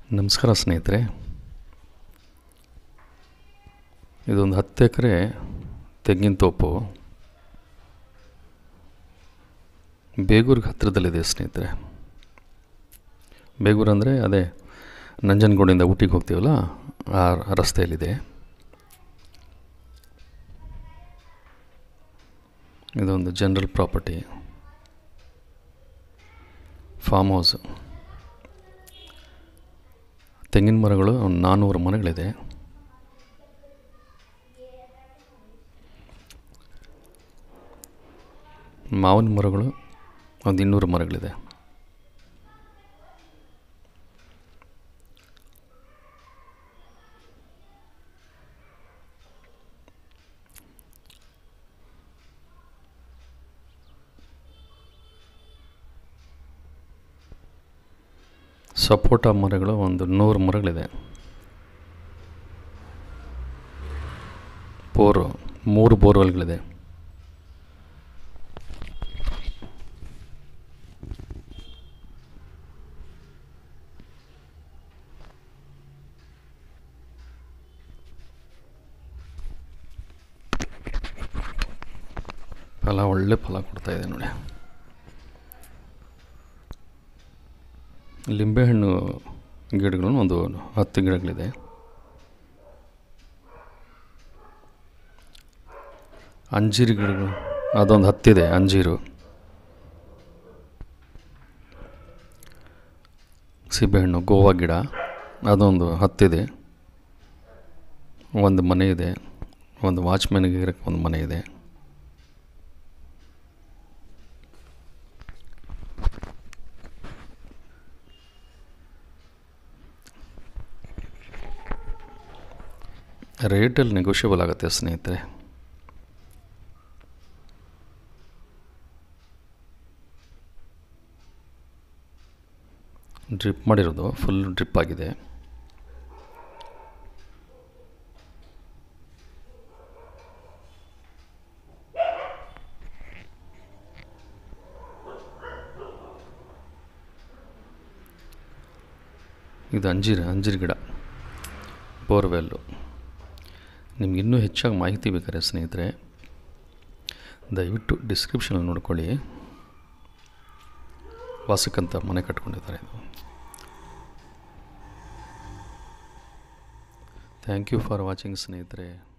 ನಮಸ್ಕಾರ ಸ್ನೇಹಿತರೆ ಇದೊಂದು ಹತ್ತು ಎಕರೆ ತೆಂಗಿನ ತೋಪು ಬೇಗೂರಿಗೆ ಹತ್ತಿರದಲ್ಲಿದೆ ಸ್ನೇಹಿತರೆ ಬೇಗೂರು ಅಂದರೆ ಅದೇ ನಂಜನಗೂಡಿಂದ ಊಟಿಗೆ ಹೋಗ್ತೀವಲ್ಲ ಆ ರಸ್ತೆಯಲ್ಲಿದೆ ಇದೊಂದು ಜನರಲ್ ಪ್ರಾಪರ್ಟಿ ಫಾರ್ಮ್ ಹೌಸು ತೆಂಗಿನ ಮರಗಳು ಒಂದು ನಾನ್ನೂರು ಮರಗಳಿದೆ ಮಾವಿನ ಮರಗಳು ಒಂದು ಇನ್ನೂರು ಮರಗಳಿದೆ ಸಪೋಟ ಮರಗಳು ಒಂದು ನೂರು ಮರಗಳಿದೆ ಬೋರು ಮೂರು ಬೋರ್ವೆಲ್ಗಳಿದೆ ಫಲ ಒಳ್ಳೆ ಫಲ ಕೊಡ್ತಾ ಇದೆ ನೋಡಿ ಲಿಂಬೆಹಣ್ಣು ಗಿಡಗಳು ಒಂದು ಹತ್ತು ಗಿಡಗಳಿದೆ ಅಂಜೀರು ಗಿಡಗಳು ಅದೊಂದು ಹತ್ತಿದೆ ಅಂಜೀರು ಸೀಬೆಹಣ್ಣು ಗೋವಾ ಗಿಡ ಅದೊಂದು ಹತ್ತಿದೆ ಒಂದು ಮನೆ ಇದೆ ಒಂದು ವಾಚ್ಮ್ಯಾನ್ಗೆ ಇರೋಕ್ಕೆ ಒಂದು ಮನೆ ಇದೆ ರೇಟಲ್ಲಿ ನೆಗೋಷಿಯಬಲ್ ಆಗುತ್ತೆ ಸ್ನೇಹಿತರೆ ಡ್ರಿಪ್ ಮಾಡಿರೋದು ಫುಲ್ ಡ್ರಿಪ್ ಆಗಿದೆ ಇದು ಅಂಜೀರ ಅಂಜೀರ್ ಗಿಡ ಬೋರ್ವೆಲ್ಲು ನಿಮ್ಗೆ ಇನ್ನೂ ಹೆಚ್ಚಾಗಿ ಮಾಹಿತಿ ಬೇಕಾದ್ರೆ ಸ್ನೇಹಿತರೆ ದಯವಿಟ್ಟು ಡಿಸ್ಕ್ರಿಪ್ಷನಲ್ಲಿ ನೋಡ್ಕೊಳ್ಳಿ ವಾಸಕ್ಕಂತ ಮನೆ ಕಟ್ಕೊಂಡಿದ್ದಾರೆ ಇದು ಥ್ಯಾಂಕ್ ಯು ಫಾರ್ ವಾಚಿಂಗ್ ಸ್ನೇಹಿತರೆ